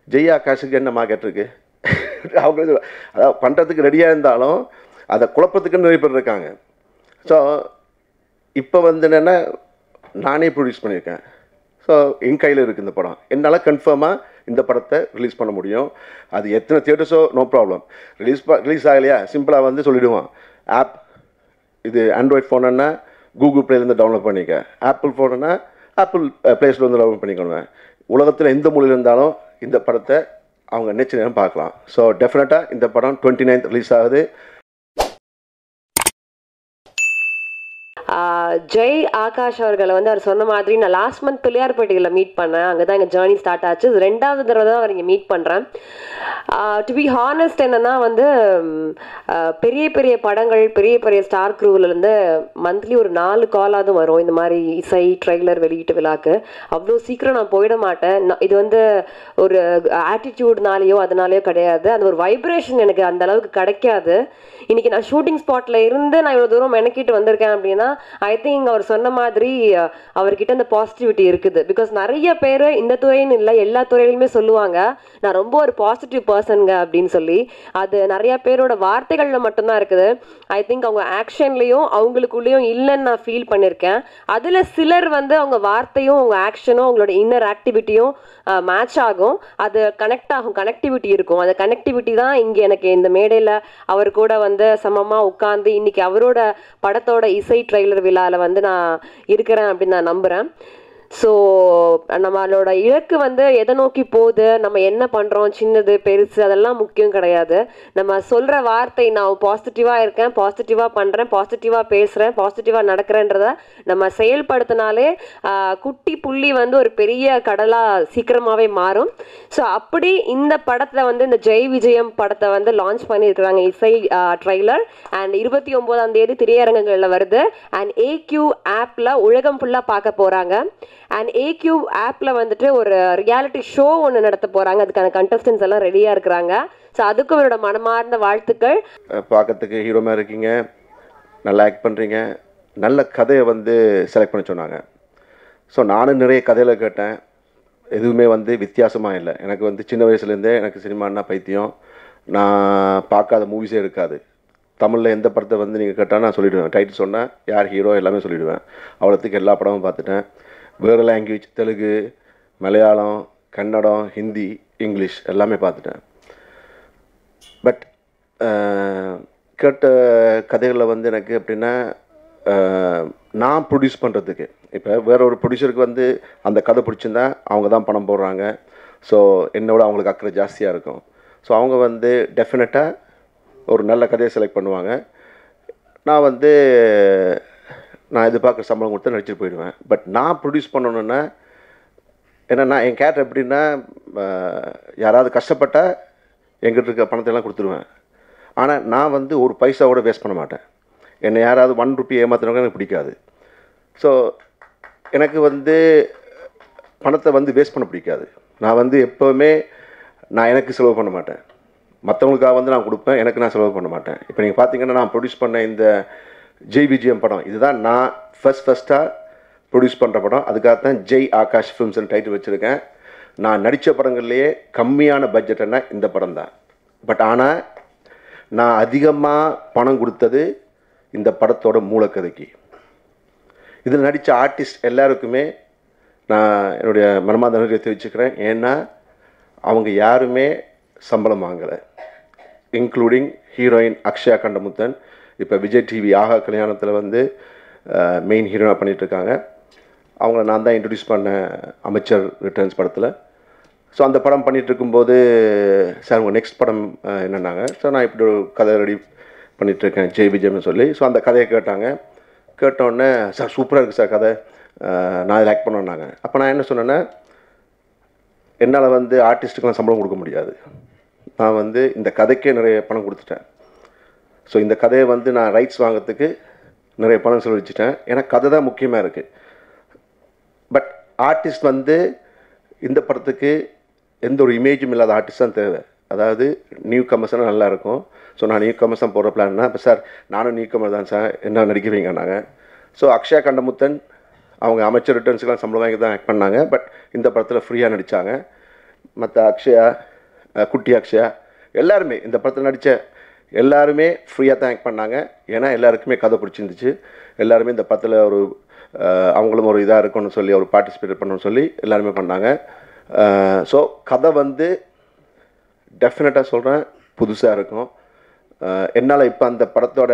ஜெய் ஆகாஷுக்கு என்ன மார்க்கெட் இருக்கு அவங்க சொல்ல- அதாவது பண்ணுறதுக்கு ரெடியாக இருந்தாலும் அதை குழப்பத்துக்கு நிறைய பேர் இருக்காங்க ஸோ இப்போ வந்து என்னென்னா நானே ப்ரொடியூஸ் பண்ணியிருக்கேன் ஸோ என் கையில் இருக்குது இந்த படம் என்னால் கன்ஃபார்மாக இந்த படத்தை ரிலீஸ் பண்ண முடியும் அது எத்தனை தியேட்டர்ஸோ நோ ப்ராப்ளம் ரிலீஸ் ரிலீஸ் ஆகலையா சிம்பிளாக வந்து சொல்லிவிடுவான் ஆப் இது ஆண்ட்ராய்ட் ஃபோனுன்னா கூகுள் ப்ளேலேருந்து டவுன்லோட் பண்ணிக்க ஆப்பிள் ஃபோனுன்னா ஆப்பிள் ப்ளே ஸ்டோர்லேருந்து டவுன்லோட் பண்ணிக்கணும் உலகத்தில் எந்த மொழியில் இருந்தாலும் இந்த படத்தை அவங்க நினைச்ச நேரம் பார்க்கலாம் ஸோ டெஃபினட்டாக இந்த படம் டுவெண்ட்டி நைன்த் ரிலீஸ் ஆகுது ஆஹ் ஜெய் ஆகாஷ் அவர்களை வந்து அவர் சொன்ன மாதிரி நான் லாஸ்ட் மந்த் பிள்ளையார்பட்டியில் மீட் பண்ணேன் அங்கே தான் எங்கள் ஜேர்னி ஸ்டார்ட் ஆச்சு இது ரெண்டாவது தடவை தான் அவர் இங்கே மீட் பண்ணுறேன் டு பி ஹானஸ்ட் என்னன்னா வந்து ம், ஆஹ் பெரிய பெரிய படங்கள் பெரிய பெரிய ஸ்டார் இருந்து மந்த்லி ஒரு நாலு காலாவது வரும் இந்த மாதிரி இசை ட்ரெய்லர் வெளியீட்டு விழாக்கு அவ்வளோ சீக்கிரம் நான் போயிட மாட்டேன் நான் இது வந்து ஒரு ஆட்டிடியூட்னாலேயோ அதனாலேயோ கிடையாது அந்த ஒரு வைப்ரேஷன் எனக்கு அந்த அளவுக்கு கிடைக்காது இன்னைக்கு நான் ஷூட்டிங் ஸ்பாட்ல இருந்து நான் இவ்வளோ தூரம் மெனக்கிட்டு வந்திருக்கேன் அப்படின்னா ஐ திங்க் அவர் சொன்ன மாதிரி அஹ், அவர்கிட்ட அந்த பாசிட்டிவிட்டி இருக்குது பிகாஸ் நிறைய பேர் இந்த துறைன்னு இல்லை எல்லா துறையிலுமே சொல்லுவாங்க நான் ரொம்ப ஒரு பாசிட்டிவ் பர்சனுங்க அப்படின்னு சொல்லி அது நிறைய பேரோட வார்த்தைகளில் மட்டும்தான் இருக்குது ஐ திங்க் அவங்க ஆக்ஷன்லேயும் அவங்களுக்குள்ளேயும் இல்லைன்னு நான் ஃபீல் பண்ணியிருக்கேன் அதில் சிலர் வந்து அவங்க வார்த்தையும் அவங்க ஆக்ஷனும் அவங்களோட இன்னர் ஆக்டிவிட்டியும் மேட்ச் ஆகும் அது கனெக்ட் ஆகும் கனெக்டிவிட்டி இருக்கும் அந்த கனெக்டிவிட்டி தான் இங்கே எனக்கு இந்த மேடையில் அவர் கூட வந்து சமமாக உட்காந்து இன்னைக்கு அவரோட படத்தோட இசை ட்ரெய்லர் விழாவில் வந்து நான் இருக்கிறேன் அப்படின்னு நான் நம்புகிறேன் ஸோ நம்மளோட இலக்கு வந்து எதை நோக்கி போகுது நம்ம என்ன பண்ணுறோம் சின்னது பெருசு அதெல்லாம் முக்கியம் கிடையாது நம்ம சொல்கிற வார்த்தை நான் பாசிட்டிவாக இருக்கேன் பாசிட்டிவாக பண்ணுறேன் பாசிட்டிவாக பேசுகிறேன் பாசிட்டிவாக நடக்கிறேன்றத நம்ம செயல்படுத்தினாலே ஆஹ், குட்டி புள்ளி வந்து ஒரு பெரிய கடலாக சீக்கிரமாகவே மாறும் ஸோ அப்படி இந்த படத்தில் வந்து இந்த ஜெய் விஜயம் படத்தை வந்து லான்ச் பண்ணியிருக்கிறாங்க இசை ட்ரைலர் அண்ட் இருபத்தி ஒம்போதாம் தேதி திரையரங்குகளில் வருது அண்ட் ஏக்யூ ஆப்பில் உலகம் ஃபுல்லாக பார்க்க போகிறாங்க அண்ட் ஏக்யூ ஆப்பில் வந்துட்டு ஒரு ரியாலிட்டி ஷோ ஒன்று நடத்த போகிறாங்க அதுக்கான கண்டஸ்டன்ஸ் எல்லாம் ரெடியாக இருக்கிறாங்க ஸோ அதுக்கும் என்னோட மனமார்ந்த வாழ்த்துக்கள் பார்க்கறதுக்கு ஹீரோமாக இருக்கீங்க நல்லா ஆக்ட் பண்ணுறீங்க நல்ல கதையை வந்து செலக்ட் பண்ண சொன்னாங்க ஸோ நானும் நிறைய கதையில் கேட்டேன் எதுவுமே வந்து வித்தியாசமாக இல்லை எனக்கு வந்து சின்ன வயசுலேருந்தே எனக்கு சினிமான்னா பைத்தியம் நான் பார்க்காத மூவிஸே இருக்காது தமிழில் எந்த படத்தை வந்து நீங்கள் கேட்டால் நான் சொல்லிவிடுவேன் டைட்டில் சொன்னால் யார் ஹீரோ எல்லாமே சொல்லிவிடுவேன் அவ்வளோத்துக்கு எல்லா படமும் பார்த்துட்டேன் வேறு லாங்குவேஜ் தெலுங்கு மலையாளம் கன்னடம் ஹிந்தி இங்கிலீஷ் எல்லாமே பார்த்துட்டேன் பட் கேட்ட கதைகளில் வந்து எனக்கு எப்படின்னா அஹ், நான் ப்ரொடியூஸ் பண்ணுறதுக்கு இப்போ வேற ஒரு ப்ரொடியூசருக்கு வந்து அந்த கதை பிடிச்சிருந்தா அவங்க தான் பணம் போடுறாங்க ஸோ என்னோட அவங்களுக்கு அக்கறை ஜாஸ்தியாக இருக்கும் ஸோ அவங்க வந்து டெஃபினட்டாக ஒரு நல்ல கதையை செலக்ட் பண்ணுவாங்க நான் வந்து நான் எதிர்பார்க்குற சம்பளம் கொடுத்து நடிச்சிட்டு போயிடுவேன் பட் நான் ப்ரொடியூஸ் பண்ணணுன்னா என்னன்னா என் கேரக்டர் எப்படின்னா அஹ், யாராவது கஷ்டப்பட்டால் எங்கிட்ட இருக்க பணத்தை எல்லாம் கொடுத்துருவேன் ஆனால் நான் வந்து ஒரு பைசாவோட வேஸ்ட் பண்ண மாட்டேன் என்னை யாராவது ஒன் ருபி ஏமாத்துறவங்க எனக்கு பிடிக்காது ஸோ எனக்கு வந்து பணத்தை வந்து வேஸ்ட் பண்ண பிடிக்காது நான் வந்து எப்போவுமே நான் எனக்கு செலவு பண்ண மாட்டேன் மற்றவங்களுக்காக வந்து நான் கொடுப்பேன் எனக்கு நான் செலவு பண்ண மாட்டேன் இப்போ நீங்கள் பார்த்தீங்கன்னா நான் ப்ரொடியூஸ் பண்ண இந்த ஜெய் விஜயம் படம் இதுதான் நான் ஃபஸ்ட் ஃபஸ்ட்டாக ப்ரொடியூஸ் பண்ணுற படம் அதுக்காக தான் ஜெய் ஆகாஷ் ஃபிலிம்ஸ்னு டைட்டில் வச்சுருக்கேன் நான் நடித்த படங்கள்லேயே கம்மியான பட்ஜெட்னா இந்த படம் தான் பட் ஆனால் நான் அதிகமாக பணம் கொடுத்தது இந்த படத்தோட மூலக்கதைக்கு இதில் நடித்த ஆர்டிஸ்ட் எல்லாருக்குமே நான் என்னுடைய மனமார்ந்த நன்றியை தெரிவிச்சுக்கிறேன் ஏன்னா அவங்க யாருமே சம்பளம் வாங்கலை இன்க்ளூடிங் ஹீரோயின் அக்ஷயா கண்டமுத்தன் இப்போ விஜய் டிவி ஆஹா கல்யாணத்தில் வந்து மெயின் ஹீரோயினாக பண்ணிகிட்ருக்காங்க அவங்கள நான் தான் இன்ட்ரடியூஸ் பண்ண அமைச்சர் ரிட்டர்ன்ஸ் படத்தில் ஸோ அந்த படம் பண்ணிட்டு இருக்கும்போது சார் உங்கள் நெக்ஸ்ட் படம் அஹ், என்னன்னாங்க ஸோ நான் இப்படி ஒரு கதை ரெடி பண்ணிகிட்ருக்கேன் ஜெய் விஜயம்னு சொல்லி ஸோ அந்த கதையை கேட்டாங்க கேட்டோடனே சார் சூப்பராக இருக்குது சார் கதை அஹ், நான் இதில் ஆக்ட் பண்ணேன்னாங்க அப்போ நான் என்ன சொன்னேன்னா என்னால் வந்து ஆர்டிஸ்ட்டுக்கெலாம் சம்பளம் கொடுக்க முடியாது நான் வந்து இந்த கதைக்கே நிறைய பணம் கொடுத்துட்டேன் ஸோ இந்த கதையை வந்து நான் ரைட்ஸ் வாங்குறதுக்கு நிறைய பணம் செலவழிச்சிட்டேன் ஏன்னா கதை தான் முக்கியமாக இருக்குது பட் ஆர்டிஸ்ட் வந்து இந்த படத்துக்கு எந்த ஒரு இமேஜும் இல்லாத ஆர்டிஸ்ட் தான் தேவை அதாவது நியூ கமர்ஸ்னால் நல்லா இருக்கும் ஸோ நான் நியூ கமர்ஸ் தான் போடுற பிளான்னா இப்போ சார் நானும் நியூ கமர் தான் சார் என்ன நடிக்க வைங்கன்னாங்க ஸோ அக்ஷயா கண்டமுத்தன் அவங்க அமைச்சர் ரிட்டர்ன்ஸுக்கெலாம் சம்பளம் வாங்கி தான் ஆக்ட் பண்ணாங்க பட் இந்த படத்தில் ஃப்ரீயாக நடித்தாங்க மற்ற அக்ஷயா அஹ், குட்டி அக்ஷயா எல்லாருமே இந்த படத்தில் நடித்த எல்லாருமே ஃப்ரீயாக தான் ஆக்ட் பண்ணாங்க ஏன்னா எல்லாருக்குமே கதை பிடிச்சிருந்துச்சு எல்லாருமே இந்த படத்தில் ஒரு அஹ், அவங்களும் ஒரு இதாக இருக்கணும்னு சொல்லி ஒரு பார்ட்டிசிபேட் பண்ணணும்னு சொல்லி எல்லாருமே பண்ணாங்க ஸோ கதை வந்து டெஃபினட்டாக சொல்கிறேன் புதுசாக இருக்கும் என்னால் இப்போ அந்த படத்தோட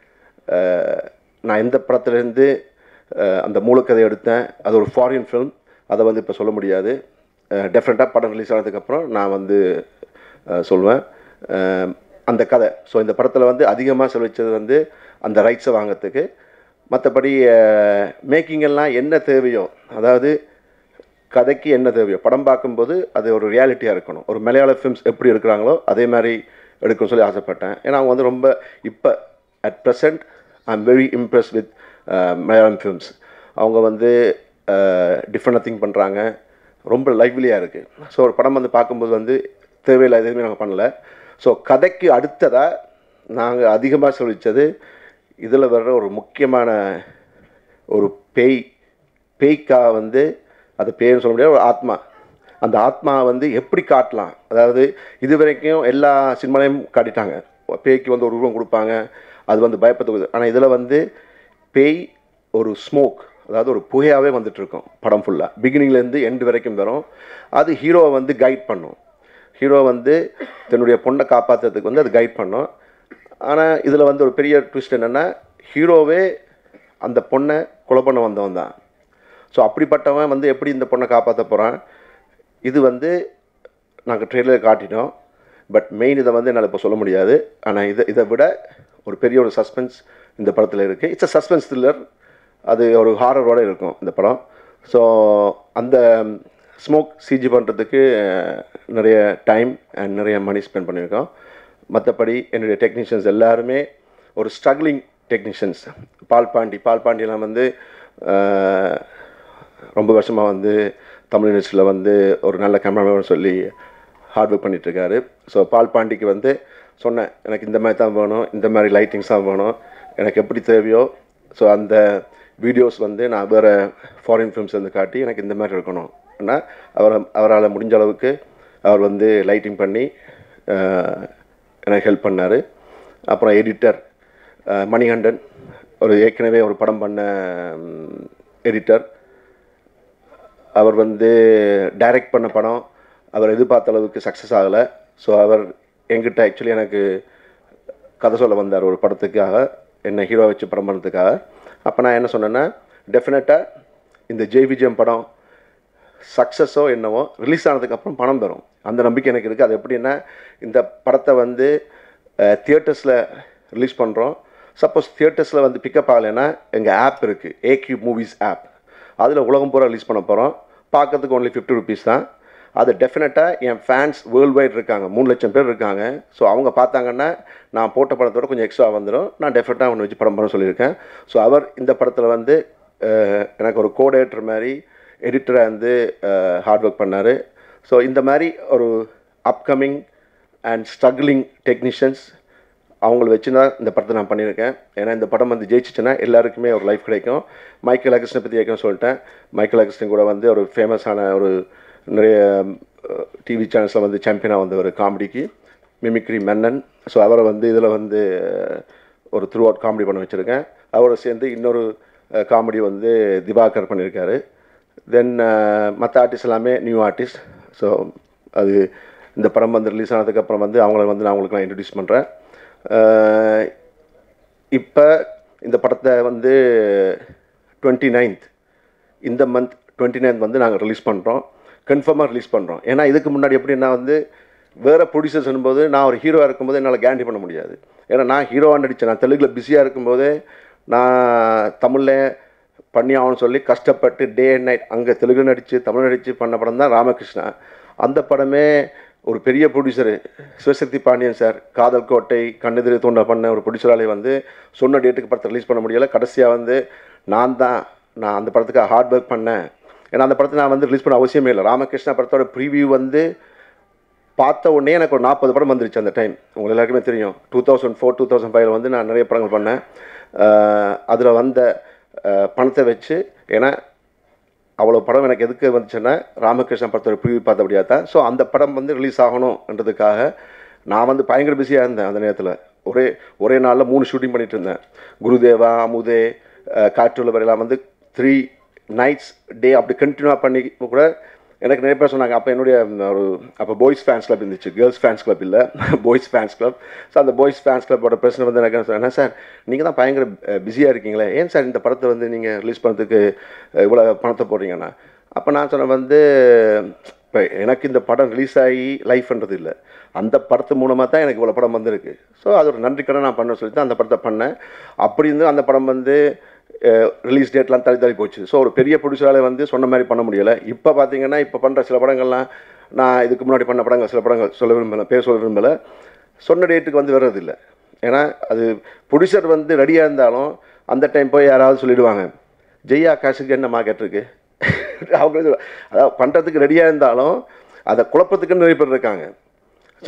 அஹ், நான் எந்த படத்துலேருந்து அஹ், அந்த மூலக்கதை எடுத்தேன் அது ஒரு ஃபாரின் ஃபிலிம் அதை வந்து இப்போ சொல்ல முடியாது டெஃபினட்டாக படம் ரிலீஸ் ஆனதுக்கப்புறம் நான் வந்து அஹ், சொல்லுவேன் அஹ், அந்த கதை ஸோ இந்த படத்தில் வந்து அதிகமாக செலவச்சது வந்து அந்த ரைட்ஸை வாங்கிறதுக்கு மற்றபடி மேக்கிங் எல்லாம் என்ன தேவையோ அதாவது கதைக்கு என்ன தேவையோ படம் பார்க்கும்போது அது ஒரு ரியாலிட்டியாக இருக்கணும் ஒரு மலையாள ஃபிலிம்ஸ் எப்படி எடுக்கிறாங்களோ அதே மாதிரி எடுக்கணும்னு சொல்லி ஆசைப்பட்டேன் ஏன்னா அவங்க வந்து ரொம்ப இப்போ at present I am very impress with Malayalam films அவங்க வந்து டிஃப்ரெண்டாக திங்க் பண்ணுறாங்க ரொம்ப லைவ்லியாக இருக்குது ஸோ ஒரு படம் வந்து பார்க்கும்போது வந்து தேவையில்லாத எதுவுமே நாங்கள் பண்ணல ஸோ கதைக்கு அடுத்ததாக நாங்கள் அதிகமாக சொல்லிச்சது இதில் வர்ற ஒரு முக்கியமான ஒரு பேய் பேய்க்கா வந்து அது பேய்னு சொல்ல முடியாது ஒரு ஆத்மா அந்த ஆத்மா வந்து எப்படி காட்டலாம் அதாவது இது வரைக்கும் எல்லா சினிமாலையும் காட்டிட்டாங்க பேய்க்கு வந்து ஒரு உருவம் கொடுப்பாங்க அது வந்து பயப்பத்துக்குது ஆனால் இதில் வந்து பேய் ஒரு ஸ்மோக் அதாவது ஒரு புகையாகவே வந்துட்டு இருக்கும் படம் ஃபுல்லாக பிகினிங்லேருந்து எண்டு வரைக்கும் வரும் அது ஹீரோவை வந்து கைட் பண்ணும் ஹீரோ வந்து தன்னுடைய பொண்ணை காப்பாற்றுறதுக்கு வந்து அது கைட் பண்ணும் ஆனால் இதில் வந்து ஒரு பெரிய ட்விஸ்ட் என்னென்னா ஹீரோவே அந்த பொண்ணை கொலை பண்ண வந்தவன் தான் ஸோ அப்படிப்பட்டவன் வந்து எப்படி இந்த பொண்ணை காப்பாற்ற போகிறான் இது வந்து நாங்கள் ட்ரெயிலர் காட்டிட்டோம் பட் மெயின் இதை வந்து என்னால் இப்போ சொல்ல முடியாது ஆனால் இதை இதை விட ஒரு பெரிய ஒரு சஸ்பென்ஸ் இந்த படத்தில் இருக்குது இட்ஸ் அ சஸ்பென்ஸ் த்ரில்லர் அது ஒரு ஹாரரோட இருக்கும் இந்த படம் ஸோ அந்த ஸ்மோக் சிஜி பண்ணுறதுக்கு நிறைய டைம் அண்ட் நிறைய மணி ஸ்பெண்ட் பண்ணியிருக்கோம் மற்றபடி என்னுடைய டெக்னீஷியன்ஸ் எல்லாருமே ஒரு ஸ்ட்ரகிளிங் டெக்னீஷியன்ஸ் பால் பாண்டி பால் பாண்டியெல்லாம் வந்து அஹ், ரொம்ப வருஷமாக வந்து தமிழ் இண்டஸ்ட்ரியில் வந்து ஒரு நல்ல கேமராமேன் சொல்லி ஹார்ட் ஒர்க் பண்ணிகிட்ருக்காரு ஸோ பால் பாண்டிக்கு வந்து சொன்னேன் எனக்கு இந்த மாதிரி தான் வேணும் இந்த மாதிரி லைட்டிங்ஸ் தான் வேணும் எனக்கு எப்படி தேவையோ ஸோ அந்த வீடியோஸ் வந்து நான் வேறு ஃபாரின் ஃபிலிம்ஸ் வந்து காட்டி எனக்கு இந்த மாதிரி இருக்கணும் ஆனால் அவரை அவரால் முடிஞ்ச அளவுக்கு அவர் வந்து லைட்டிங் பண்ணி அஹ், எனக்கு ஹெல்ப் பண்ணார் அப்புறம் எடிட்டர் மணிகண்டன் ஒரு ஏற்கனவே ஒரு படம் பண்ண எடிட்டர் அவர் வந்து டைரக்ட் பண்ண படம் அவர் எதிர்பார்த்த அளவுக்கு சக்ஸஸ் ஆகலை ஸோ அவர் எங்கிட்ட ஆக்சுவலி எனக்கு கதை சொல்ல வந்தார் ஒரு படத்துக்காக என்னை ஹீரோ வச்சு படம் பண்ணதுக்காக அப்போ நான் என்ன சொன்னேன்னா டெஃபினட்டாக இந்த ஜெய் விஜயம் படம் சக்ஸஸோ என்னவோ ரிலீஸ் ஆனதுக்கப்புறம் பணம் பெறும் அந்த நம்பிக்கை எனக்கு இருக்குது அது எப்படின்னா இந்த படத்தை வந்து தியேட்டர்ஸில் ரிலீஸ் பண்ணுறோம் சப்போஸ் தியேட்டர்ஸில் வந்து பிக்கப் ஆகலைன்னா எங்கள் ஆப் இருக்குது ஏக்யூ மூவிஸ் ஆப் அதில் உலகம் பூரா ரிலீஸ் பண்ண போகிறோம் பார்க்கறதுக்கு ஒன்லி ஃபிஃப்டி ருபீஸ் தான் அது டெஃபினட்டாக என் ஃபேன்ஸ் வேர்ல்டு வைட் இருக்காங்க மூணு லட்சம் பேர் இருக்காங்க ஸோ அவங்க பார்த்தாங்கன்னா நான் போட்ட படத்தோட கொஞ்சம் எக்ஸ்ட்ரா வந்துடும் நான் டெஃபினட்டாக ஒன்று வச்சு படம் பண்ண சொல்லியிருக்கேன் ஸோ அவர் இந்த படத்தில் வந்து அஹ், எனக்கு ஒரு கோடேட்டர் மாதிரி எடிட்டராக வந்து ஹார்ட் ஒர்க் பண்ணார் ஸோ இந்த மாதிரி ஒரு அப்கமிங் அண்ட் ஸ்ட்ரகிளிங் டெக்னீஷியன்ஸ் அவங்கள வச்சு தான் இந்த படத்தை நான் பண்ணியிருக்கேன் ஏன்னா இந்த படம் வந்து ஜெயிச்சிச்சுன்னா எல்லாருக்குமே ஒரு லைஃப் கிடைக்கும் மைக்கேல் அகஸ்டினை பற்றி ஏற்கனவே சொல்லிட்டேன் மைக்கேல் அகஸ்டின் கூட வந்து ஒரு ஃபேமஸான ஒரு நிறைய டிவி சேனல்ஸில் வந்து சாம்பியனாக வந்தவர் காமெடிக்கு மிமிக்ரி மன்னன் ஸோ அவரை வந்து இதில் வந்து அஹ், ஒரு த்ரூ அவுட் காமெடி பண்ண வச்சுருக்கேன் அவரோட சேர்ந்து இன்னொரு காமெடி வந்து திவாகர் பண்ணியிருக்காரு தென் மற்ற ஆர்டிஸ்ட் எல்லாமே நியூ ஆர்டிஸ்ட் ஸோ அது இந்த படம் வந்து ரிலீஸ் ஆனதுக்கப்புறம் வந்து அவங்கள வந்து நான் உங்களுக்கு நான் இன்ட்ரடியூஸ் பண்ணுறேன் இப்போ இந்த படத்தை வந்து டுவெண்ட்டி நைன்த் இந்த மந்த் டுவெண்ட்டி நைன்த் வந்து நாங்கள் ரிலீஸ் பண்ணுறோம் கன்ஃபார்மாக ரிலீஸ் பண்ணுறோம் ஏன்னா இதுக்கு முன்னாடி எப்படின்னா வந்து வேறு ப்ரொடியூசர்ஸ் போது நான் ஒரு ஹீரோவாக இருக்கும்போது என்னால் கேரண்டி பண்ண முடியாது ஏன்னா நான் ஹீரோவாக நடித்தேன் நான் தெலுங்கில் பிஸியாக இருக்கும்போதே நான் தமிழில் பண்ணி ஆகணும்னு சொல்லி கஷ்டப்பட்டு டே அண்ட் நைட் அங்கே தெலுங்கு நடித்து தமிழ் நடித்து பண்ண படம் தான் ராமகிருஷ்ணா அந்த படமே ஒரு பெரிய ப்ரொடியூசரு சிவசக்தி பாண்டியன் சார் காதல் கோட்டை கண்ணெதிரி தூண்ட பண்ண ஒரு ப்ரொடியூசராலே வந்து சொன்ன டேட்டுக்கு படத்தை ரிலீஸ் பண்ண முடியலை கடைசியாக வந்து நான் தான் நான் அந்த படத்துக்கு ஹார்ட் ஒர்க் பண்ணேன் ஏன்னா அந்த படத்தை நான் வந்து ரிலீஸ் பண்ண அவசியமே இல்லை ராமகிருஷ்ணா படத்தோட ப்ரீவியூ வந்து பார்த்த உடனே எனக்கு ஒரு நாற்பது படம் வந்துருச்சு அந்த டைம் உங்களுக்கு எல்லாருக்குமே தெரியும் two thousand four two thousand ஃபைவ்ல வந்து நான் நிறைய படங்கள் பண்ணேன் அதில் வந்த அஹ், பணத்தை வச்சு ஏன்னா அவ்வளோ படம் எனக்கு எதுக்கு வந்துச்சுன்னா ராமகிருஷ்ணன் படத்தோட ப்ரிவியூ பார்த்தபடியா தான் ஸோ அந்த படம் வந்து ரிலீஸ் ஆகணுன்றதுக்காக நான் வந்து பயங்கர பிஸியாக இருந்தேன் அந்த நேரத்தில் ஒரே ஒரே நாளில் மூணு ஷூட்டிங் பண்ணிட்டு இருந்தேன் குருதேவா அமுதே அஹ், காற்றுள்ள வரையெல்லாம் வந்து த்ரீ நைட்ஸ் டே அப்படி கண்டினியூவாக பண்ணி கூட எனக்கு நிறைய பேர் சொன்னாங்க அப்போ என்னுடைய ம், ஒரு அப்போ பாய்ஸ் ஃபேன்ஸ் கிளப் இருந்துச்சு கேர்ள்ஸ் ஃபேன்ஸ் கிளப் இல்லை பாய்ஸ் ஃபேன்ஸ் கிளப் ஸோ அந்த பாய்ஸ் ஃபேன்ஸ் கிளப்போட பிரச்சனை வந்து எனக்கு என்ன சொன்னேன் சார் நீங்கள் தான் பயங்கர பிஸியாக இருக்கீங்களே ஏன் சார் இந்த படத்தை வந்து நீங்கள் ரிலீஸ் பண்ணுறதுக்கு இவ்வளோ பணத்தை போடுறீங்கன்னா அப்போ நான் சொன்னேன் வந்து இப்போ எனக்கு இந்த படம் ரிலீஸ் ஆகி லைஃப்ன்றது இல்லை அந்த படத்து மூலமாக தான் எனக்கு இவ்வளோ படம் வந்திருக்கு ஸோ அது ஒரு நன்றிக்கடன் நான் பண்ண சொல்லி தான் அந்த படத்தை பண்ணேன் அப்படி இருந்து அந்த படம் வந்து ரிலீஸ் டேட்லாம் தள்ளி தள்ளி போச்சு ஸோ ஒரு பெரிய ப்ரொடியூசரால் வந்து சொன்ன மாதிரி பண்ண முடியலை இப்போ பார்த்தீங்கன்னா இப்போ பண்ணுற சில படங்கள்லாம் நான் இதுக்கு முன்னாடி பண்ண படங்கள் சில படங்கள் சொல்ல விரும்பலை பேர் சொல்ல விரும்பலை சொன்ன டேட்டுக்கு வந்து வர்றதில்லை ஏன்னா அது ப்ரொடியூசர் வந்து ரெடியாக இருந்தாலும் அந்த டைம் போய் யாராவது சொல்லிடுவாங்க ஜெய்யா காசுக்கு என்ன மார்க்கெட் இருக்கு அவங்க சொல்ல- அதாவது பண்ணுறதுக்கு ரெடியாக இருந்தாலும் அதை குழப்பத்துக்கு நிறைய பேர் இருக்காங்க ஸோ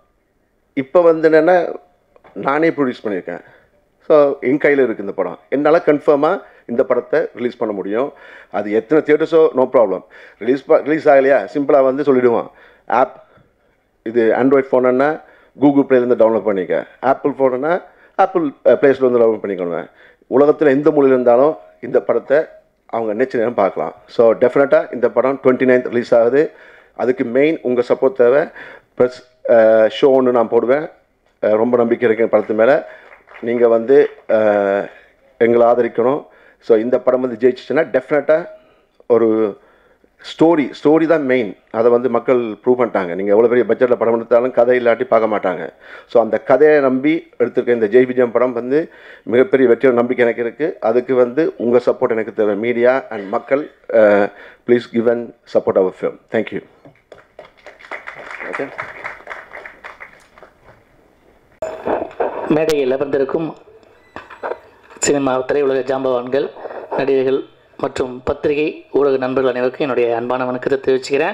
இப்போ வந்து என்னென்னா நானே ப்ரொடியூஸ் பண்ணியிருக்கேன் ஸோ என் கையில் இருக்குது இந்த படம் என்னால் கன்ஃபார்மாக இந்த படத்தை ரிலீஸ் பண்ண முடியும் அது எத்தனை தியேட்டர்ஸோ நோ ப்ராப்ளம் ரிலீஸ் ரிலீஸ் ஆகலையா சிம்பிளாக வந்து சொல்லிவிடுவான் ஆப் இது ஆண்ட்ராய்ட் ஃபோனுன்னா கூகுள் ப்ளேலேருந்து டவுன்லோட் பண்ணிக்க ஆப்பிள் ஃபோனுன்னா ஆப்பிள் ப்ளே ஸ்டோர்லேருந்து டவுன்லோட் பண்ணிக்கோங்க உலகத்தில் எந்த மொழியில் இருந்தாலும் இந்த படத்தை அவங்க நினைச்ச நேரம் பார்க்கலாம் ஸோ டெஃபினட்டாக இந்த படம் டுவெண்ட்டி நைன்த் ரிலீஸ் ஆகுது அதுக்கு மெயின் உங்கள் சப்போர்ட் தேவை ப்ளஸ் ஷோ ஒன்று நான் போடுவேன் அஹ் ரொம்ப நம்பிக்கை இருக்கேன் படத்து மேலே நீங்கள் வந்து அஹ், எங்களை ஆதரிக்கணும் ஸோ இந்த படம் வந்து ஜெயிச்சிச்சுன்னா டெஃபினட்டாக ஒரு ஸ்டோரி ஸ்டோரி தான் மெயின் அதை வந்து மக்கள் ப்ரூவ் பண்ணிட்டாங்க நீங்கள் எவ்வளோ பெரிய பட்ஜெட்டில் படம் எடுத்தாலும் கதை இல்லாட்டி பார்க்க மாட்டாங்க ஸோ அந்த கதையை நம்பி எடுத்திருக்க இந்த ஜெய் விஜயம் படம் வந்து மிகப்பெரிய வெற்றியோட நம்பிக்கை எனக்கு இருக்குது அதுக்கு வந்து உங்கள் சப்போர்ட் எனக்கு தேவை மீடியா அண்ட் மக்கள் please give and support our film thank you okay மேடையில் அமர்ந்திருக்கும் சினிமா திரையுலக ஜாம்பவான்கள் நடிகர்கள் மற்றும் பத்திரிகை ஊடக நண்பர்கள் அனைவருக்கும் என்னுடைய அன்பான வணக்கத்தை தெரிவிச்சுக்கிறேன்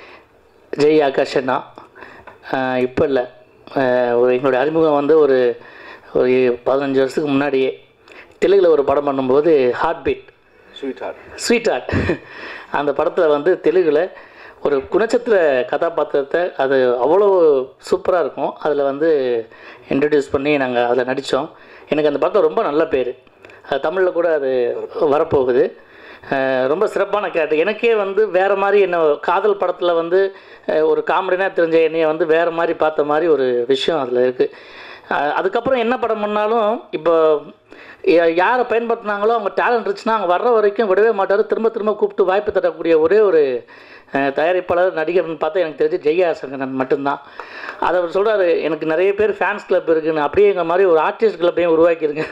ஜெய் ஆகாஷ் அண்ணா இப்போ இல்லை ஒரு எங்களுடைய அறிமுகம் வந்து ஒரு ஒரு பதினஞ்சு வருஷத்துக்கு முன்னாடியே தெலுங்கில் ஒரு படம் பண்ணும்போது heart beat sweet heart sweet heart அந்த படத்தில் வந்து தெலுங்கில் ஒரு குணச்சித்திர கதாபாத்திரத்தை அது அவ்வளோ சூப்பராக இருக்கும் அதில் வந்து இன்ட்ரடியூஸ் பண்ணி நாங்கள் அதில் நடித்தோம் எனக்கு அந்த படத்தில் ரொம்ப நல்ல பேர் அது தமிழில் கூட அது வரப்போகுது அஹ் ரொம்ப சிறப்பான கேரக்டர் எனக்கே வந்து வேறு மாதிரி என்ன காதல் படத்தில் வந்து அஹ் ஒரு காமெடினா தெரிஞ்ச என்னைய வந்து வேறு மாதிரி பார்த்த மாதிரி ஒரு விஷயம் அதில் இருக்குது அதுக்கப்புறம் என்ன படம் பண்ணாலும் இப்போ யா- யாரை பயன்படுத்தினாங்களோ அவங்க டேலண்ட் இருந்துச்சுன்னா அவங்க வர்ற வரைக்கும் விடவே மாட்டார் திரும்ப திரும்ப கூப்பிட்டு வாய்ப்பு தரக்கூடிய ஒரே ஒரு அஹ், தயாரிப்பாளர் நடிகர்னு பார்த்தா எனக்கு தெரிஞ்சு ஜெயா சங்கரன் மட்டும்தான் அதை அவர் சொல்கிறாரு எனக்கு நிறைய பேர் ஃபேன்ஸ் கிளப் இருக்குன்னு அப்படியே எங்கள் மாதிரி ஒரு ஆர்டிஸ்ட் கிளப்பையும் உருவாக்கியிருங்க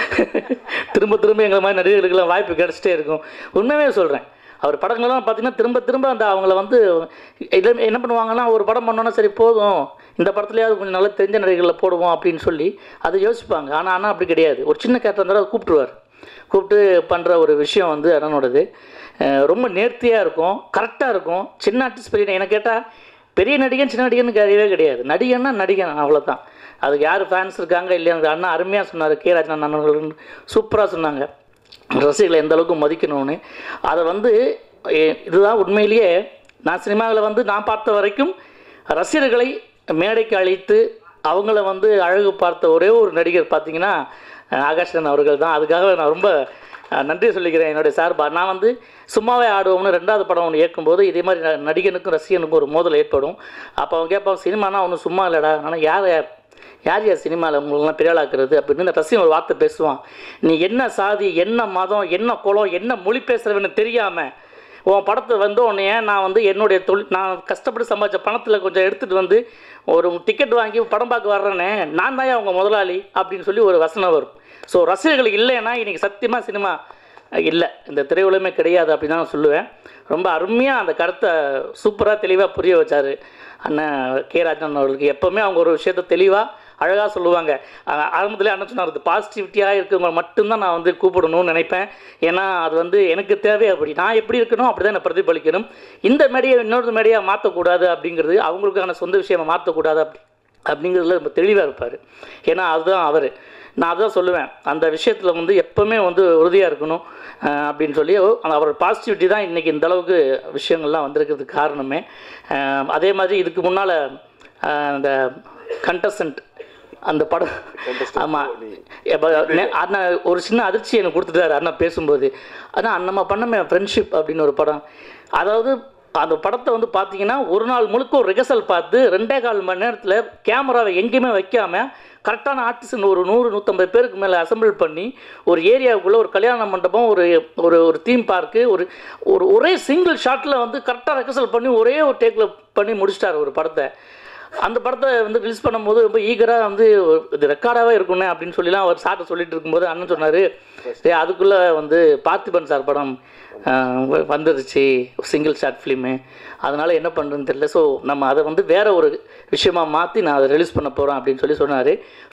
திரும்ப திரும்ப எங்களை மாதிரி நடிகர்களுக்கெல்லாம் வாய்ப்பு கிடச்சிட்டே இருக்கும் உண்மையாகவே சொல்கிறேன் அவர் படங்கள்லாம் பார்த்தீங்கன்னா திரும்ப திரும்ப அந்த அவங்கள வந்து இதில் என்ன பண்ணுவாங்கன்னா ஒரு படம் பண்ணோன்னா சரி போதும் இந்த படத்துலையாவது கொஞ்சம் நல்லா தெரிஞ்ச நடிகர்களை போடுவோம் அப்படின்னு சொல்லி அதை யோசிப்பாங்க ஆனால் ஆனால் அப்படி கிடையாது ஒரு சின்ன கேரக்டர் இருந்தாலும் அதை கூப்பிட்டுருவார் கூப்பிட்டு பண்ணுற ஒரு விஷயம் வந்து அண்ணனோடது அஹ் ரொம்ப நேர்த்தியாக இருக்கும் கரெக்டாக இருக்கும் சின்ன ஆர்டிஸ்ட் பெரிய எனக்கு கேட்டால் பெரிய நடிகன் சின்ன நடிகன் கிடையவே கிடையாது நடிகன்னா நடிகன் அவ்வளோதான் அதுக்கு யார் ஃபேன்ஸ் இருக்காங்க இல்லையா அண்ணா அருமையாக சொன்னார் கே ராஜன் அண்ணன் சூப்பராக சொன்னாங்க ரசிகர்களை எந்த அளவுக்கு மதிக்கணும்னு அதை வந்து எ- இதுதான் உண்மையிலேயே நான் சினிமாவில் வந்து நான் பார்த்த வரைக்கும் ரசிகர்களை மேடைக்கு அழைத்து அவங்கள வந்து அழகு பார்த்த ஒரே ஒரு நடிகர் பார்த்தீங்கன்னா அஹ், ஆகாஷன் அவர்கள் தான் அதுக்காக நான் ரொம்ப அஹ், நன்றி சொல்லிக்கிறேன் என்னுடைய சார்பா நான் வந்து சும்மாவே ஆடுவோம்னு ரெண்டாவது படம் ஒன்று இயக்கும்போது இதே மாதிரி ந- நடிகனுக்கும் ரசிகனுக்கும் ஒரு மோதல் ஏற்படும் அப்போ அவன் கேட்பான் சினிமானா ஒன்றும் சும்மா இல்லைடா ஆனால் யார் யார் யார் யார் சினிமாவில் உங்களெல்லாம் பெரிய ஆளாக்குறது அப்படின்னு இந்த ரசிகன் ஒரு வார்த்தை பேசுவான் நீ என்ன சாதி என்ன மதம் என்ன குலம் என்ன மொழி பேசுகிறவன்னு தெரியாமல் உன் படத்தை வந்து உன்னைய நான் வந்து என்னுடைய தொழில் நான் கஷ்டப்பட்டு சம்பாதிச்ச பணத்தில் கொஞ்சம் எடுத்துகிட்டு வந்து ஒரு டிக்கெட் வாங்கி படம் பார்க்க வர்றேனே நான் தான் அவங்க முதலாளி அப்படின்னு சொல்லி ஒரு வசனம் வரும் ஸோ ரசிகர்கள் இல்லைன்னா இன்றைக்கி சத்தியமாக சினிமா இல்லை இந்த திரையுலகமே கிடையாது அப்படின்னு தான் நான் சொல்லுவேன் ரொம்ப அருமையாக அந்த கருத்தை சூப்பராக தெளிவாக புரிய வச்சார் அண்ணன் கே ராஜன் அவர்களுக்கு எப்போவுமே அவங்க ஒரு விஷயத்த தெளிவாக அழகாக சொல்லுவாங்க அஹ் ஆரம்பத்திலே அண்ணன் சொன்னார் இது பாசிட்டிவிட்டியாக இருக்கவங்க மட்டும்தான் நான் வந்து கூப்பிடணும்னு நினைப்பேன் ஏன்னா அது வந்து எனக்கு தேவை அப்படி நான் எப்படி இருக்கணும் அப்படி தான் நான் பிரதிபலிக்கணும் இந்த மேடையை இன்னொரு மேடையாக மாற்றக்கூடாது அப்படிங்கிறது அவங்களுக்கான சொந்த விஷயமா மாற்றக்கூடாது அப்படி அப்படிங்கிறதுல ரொம்ப தெளிவாக இருப்பார் ஏன்னா அதுதான் அவர் நான் அதான் சொல்லுவேன் அந்த விஷயத்தில் வந்து எப்போவுமே வந்து உறுதியாக இருக்கணும் அஹ் அப்படின்னு சொல்லி அந்த அவரோட பாசிட்டிவிட்டி தான் இன்றைக்கி இந்த அளவுக்கு விஷயங்கள்லாம் வந்திருக்கிறதுக்கு காரணமே அஹ் அதே மாதிரி இதுக்கு முன்னால் அந்த கண்டஸ்டன்ட் அந்த படம் ஆமாம் இப்போ அண்ணா ஒரு சின்ன அதிர்ச்சி எனக்கு கொடுத்துட்டாரு அண்ணா பேசும்போது அதான் நம்ம பண்ணமே ஃப்ரெண்ட்ஷிப் அப்படின்னு ஒரு படம் அதாவது அந்த படத்தை வந்து பார்த்தீங்கன்னா ஒரு நாள் முழுக்க ஒரு ரிகர்சல் பார்த்து ரெண்டே கால் மணி நேரத்தில் கேமராவை எங்கேயுமே வைக்காமல் கரெக்டான ஆர்டிஸ்ட் ஒரு நூறு நூற்றம்பது பேருக்கு மேலே அசெம்பிள் பண்ணி ஒரு ஏரியாவுக்குள்ளே ஒரு கல்யாண மண்டபம் ஒரு ஒரு ஒரு தீம் பார்க்கு ஒரு ஒரு ஒரே சிங்கிள் ஷாட்டில் வந்து கரெக்டாக ரெகர்சல் பண்ணி ஒரே ஒரு டேக்கில் பண்ணி முடிச்சிட்டார் ஒரு படத்தை அந்த படத்தை வந்து ரிலீஸ் பண்ணும்போது ரொம்ப ஈகராக வந்து இது ரெக்கார்டாகவே இருக்குண்ணே அப்படின்னு சொல்லிலாம் அவர் சார்ட்ட சொல்லிட்டு இருக்கும்போது அண்ணன் சொன்னார் ஏ அதுக்குள்ளே வந்து பார்த்திபன் சார் படம் ஆஹ், வ- வந்துருச்சு சிங்கிள் ஷார்ட் ஃபிலிமு அதனால் என்ன பண்ணுறதுன்னு தெரியல ஸோ நம்ம அதை வந்து வேற ஒரு விஷயமா மாற்றி நான் அதை ரிலீஸ் பண்ண போகிறோம் அப்படின்னு சொல்லி சொன்னார்